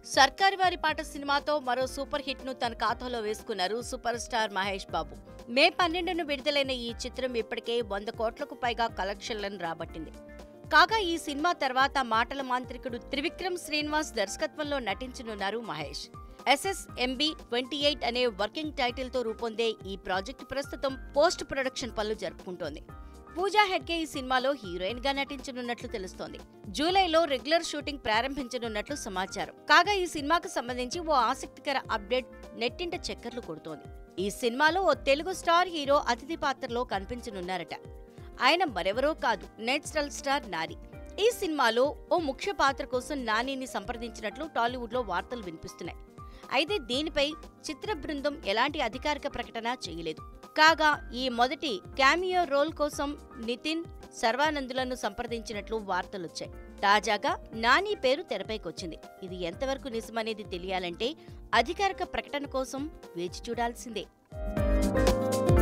సర్కారు వారి పాట సినిమాతో మరో సూపర్ హిట్ ను తన ఖాతాలో వేసుకున్నారు super star Mahesh Babu May పన్నెండును విడుదలైన ఈ చిత్రం ఇప్పటికే వంద కోట్లకు పైగా కలెక్షన్లను రాబట్టింది కాగా ఈ సినిమా తర్వాత మాటల మాంత్రికుడు త్రివిక్రమ్ శ్రీనివాస్ దర్శకత్వంలో నటించనున్నారు మహేష్ ఎస్ఎస్ఎంబి ట్వంటీ ఎయిట్ అనే వర్కింగ్ టైటిల్ తో రూపొందే ఈ ప్రాజెక్టు ప్రస్తుతం పోస్ట్ ప్రొడక్షన్ పనులు జరుపుకుంటోంది పూజా హెడ్గే ఈ సినిమాలో హీరోయిన్ గా నటించనున్నట్లు తెలుస్తోంది జూలైలో రెగ్యులర్ షూటింగ్ ప్రారంభించనున్నట్లు సమాచారం కాగా ఈ సినిమాకు సంబంధించి ఓ ఆసక్తికర అప్డేట్ నెట్టింట చక్కర్లు కొడుతోంది ఈ సినిమాలో ఓ తెలుగు స్టార్ హీరో అతిథి పాత్రలో కనిపించనున్నారట ఆయన మరెవరో కాదు నేచురల్ స్టార్ నాని ఈ సినిమాలో ఓ ముఖ్య పాత్ర కోసం నానిని సంప్రదించినట్లు టాలీవుడ్ లో వార్తలు వినిపిస్తున్నాయి అయితే దీనిపై చిత్ర బృందం ఎలాంటి అధికారిక ప్రకటన చేయలేదు కాగా ఈ మొదటి క్యామియో రోల్ కోసం నితిన్ సర్వానందులను సంప్రదించినట్లు వార్తలొచ్చాయి తాజాగా నాని పేరు తెరపైకొచ్చింది ఇది ఎంతవరకు నిజమనేది తెలియాలంటే అధికారిక ప్రకటన కోసం వేచి చూడాల్సిందే